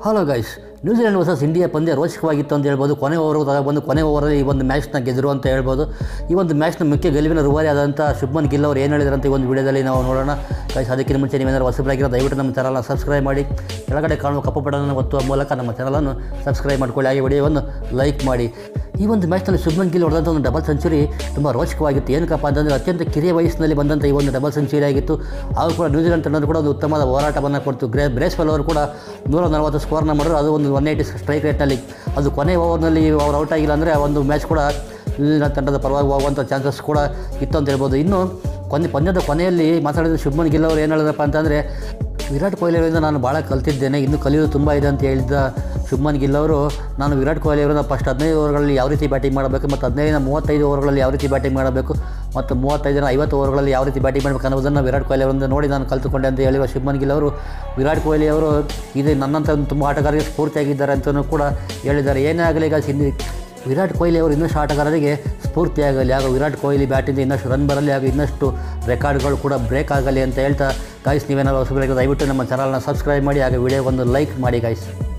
hello guys New Zealand versus India ಪಂದ್ಯ ರೋಚಕವಾಗಿತ್ತು ಅಂತ ಹೇಳ್ಬೋದು ಕೊನೆ ಓವರ್ ಬಂದು ಕೊನೆ ಓವರಲ್ಲಿ ಈ ಒಂದು ಮ್ಯಾಚ್ನ ಗೆದ್ದರು ಅಂತ ಹೇಳ್ಬೋದು ಈ ಒಂದು ಮ್ಯಾಚ್ನ ಮುಖ್ಯ ಗೆಲುವಿನ ರೂವಾರಿ ಆದಂಥ ಶುಭ್ಮನ್ ಗಿಲ್ ಅವರು ಏನು ಹೇಳಿದ್ರು ಅಂತ ಈ ಒಂದು ವಿಡಿಯೋದಲ್ಲಿ ನಾವು ನೋಡೋಣ ಗೈಸ್ ಅದಕ್ಕಿಂತ ಮುಂಚೆ ನೀವೇನಾದ್ರು ಹೊಸಬರಾಗಿರೋ ದಯವಿಟ್ಟು ನಮ್ಮ ಚಾನಲ್ನ ಸಬ್ಸ್ಕ್ರೈಬ್ ಮಾಡಿ ಕೆಳಗಡೆ ಕಾಣುವ ಕಪ್ಪು ಬಟನನ್ನು ಒತ್ತುವ ಮೂಲಕ ನಮ್ಮ ಚಾನಲನ್ನು ಸಬ್ಸ್ಕ್ರೈಬ್ ಮಾಡ್ಕೊಳ್ಳಿ ಹಾಗೆ ವಿಡಿಯೋವನ್ನು ಲೈಕ್ ಮಾಡಿ ಈ ಒಂದು ಮ್ಯಾಚ್ನಲ್ಲಿ ಶುಭ್ಮನ್ ಗಿಲ್ ಹೊಡೆದಂಥ ಒಂದು ಡಬಲ್ ಸೆಂಚುರಿ ತುಂಬ ರೋಚಕವಾಗಿತ್ತು ಏನಕ್ಕಪ್ಪ ಅಂತಂದರೆ ಅತ್ಯಂತ ಕಿರಿಯ ವಯಸ್ಸಿನಲ್ಲಿ ಬಂದಂಥ ಈ ಒಂದು ಡಬಲ್ ಸೆಂಚುರಿ ಆಗಿತ್ತು ಹಾಗೂ ಕೂಡ ನ್ಯೂಜಿಲೆಂಡ್ ತಂಡದ ಕೂಡ ಒಂದು ಉತ್ತಮವಾದ ಹೋರಾಟವನ್ನು ಕೊಡ್ತು ಗ್ರೇ ಬ್ರೇಸ್ವೆಲ್ ಅವರು ಕೂಡ ನೂರ ನಲವತ್ತು ಸ್ಕೋರ್ನ ಮಾಡಿದ್ರು ಅದು ಒಂದು ಒನ್ ಏಯ್ಟಿ ಸ್ಟ್ರೈಕ್ ರೇಟ್ನಲ್ಲಿ ಅದು ಕೊನೆ ಓವರ್ನಲ್ಲಿ ಅವ್ರು ಔಟ್ ಆಗಿಲ್ಲ ಅಂದರೆ ಆ ಒಂದು ಮ್ಯಾಚ್ ಕೂಡ ನ್ಯೂಜಿಲೆಂಡ್ ತಂಡದ ಪರವಾಗಿ ಹೋಗುವಂಥ ಚಾನ್ಸಸ್ ಕೂಡ ಇತ್ತು ಅಂತ ಹೇಳ್ಬೋದು ಇನ್ನು ಕೊನೆ ಪಂದ್ಯದ ಕೊನೆಯಲ್ಲಿ ಮಾತಾಡಿದ ಶುಭ್ಮನ್ ಗಿಲ್ ಅವರು ಏನು ಹೇಳಿದ್ರಪ್ಪ ಅಂತಂದರೆ ವಿರಾಟ್ ಕೊಹ್ಲಿ ಅವರಿಂದ ನಾನು ಭಾಳ ಕಲ್ತಿದ್ದೇನೆ ಇನ್ನೂ ಕಲಿಯೋದು ತುಂಬ ಇದೆ ಅಂತ ಹೇಳಿದ ಶುಭ್ಮನ್ ಗಿಲ್ ಅವರು ನಾನು ವಿರಾಟ್ ಕೊಹ್ಲಿ ಅವರನ್ನ ಫಸ್ಟ್ ಹದಿನೈದು ಓವರ್ಗಳಲ್ಲಿ ಯಾವ ರೀತಿ ಬ್ಯಾಟಿಂಗ್ ಮಾಡಬೇಕು ಮತ್ತು ಹದಿನೈದರಿಂದ ಮೂವತ್ತೈದು ಓವರ್ಗಳಲ್ಲಿ ಯಾವ ರೀತಿ ಬ್ಯಾಟಿಂಗ್ ಮಾಡಬೇಕು ಮತ್ತು ಮೂವತ್ತೈದರಿಂದ ಐವತ್ತು ಓವರ್ಗಳಲ್ಲಿ ಯಾವ ರೀತಿ ಬ್ಯಾಟಿಂಗ್ ಮಾಡಬೇಕು ಅನ್ನೋದನ್ನು ವಿರಾಟ್ ಕೊಹ್ಲಿ ಅವರಿಂದ ನೋಡಿ ನಾನು ಕಲಿತುಕೊಂಡೆ ಅಂತ ಹೇಳಿರುವ ಶುಭ್ಮನ್ ಗಿಲ್ ಅವರು ವಿರಾಟ್ ಕೊಹ್ಲಿ ಅವರು ಇದು ನನ್ನಂಥ ಒಂದು ತುಂಬ ಆಟಗಾರರಿಗೆ ಸ್ಫೂರ್ತಿಯಾಗಿದ್ದಾರೆ ಅಂತಲೂ ಕೂಡ ಹೇಳಿದ್ದಾರೆ ಏನೇ ಆಗಲಿ ಈಗ ಹಿಂದಿ ವಿರಾಟ್ ಕೊಹ್ಲಿ ಅವರು ಇನ್ನಷ್ಟು ಆಟಗಾರರಿಗೆ ಸ್ಫೂರ್ತಿಯಾಗಲಿ ಹಾಗೂ ವಿರಾಟ್ ಕೊಹ್ಲಿ ಬ್ಯಾಟಿಂದ ಇನ್ನಷ್ಟು ರನ್ ಬರಲಿ ಹಾಗೂ ಇನ್ನಷ್ಟು ರೆಕಾರ್ಡ್ಗಳು ಕೂಡ ಬ್ರೇಕ್ ಆಗಲಿ ಅಂತ ಹೇಳ್ತಾ ಗಾಯ್ಸ್ ನೀವೇನಾದ್ರು ಹೊಸಬರಿಗೆ ದಯವಿಟ್ಟು ನಮ್ಮ ಚಾನಲ್ನ ಸಬ್ಸ್ಕ್ರೈಬ್ ಮಾಡಿ ಹಾಗೆ ವಿಡಿಯೋಗೊಂದು ಲೈಕ್ ಮಾಡಿ ಗಾಯ್ಸ್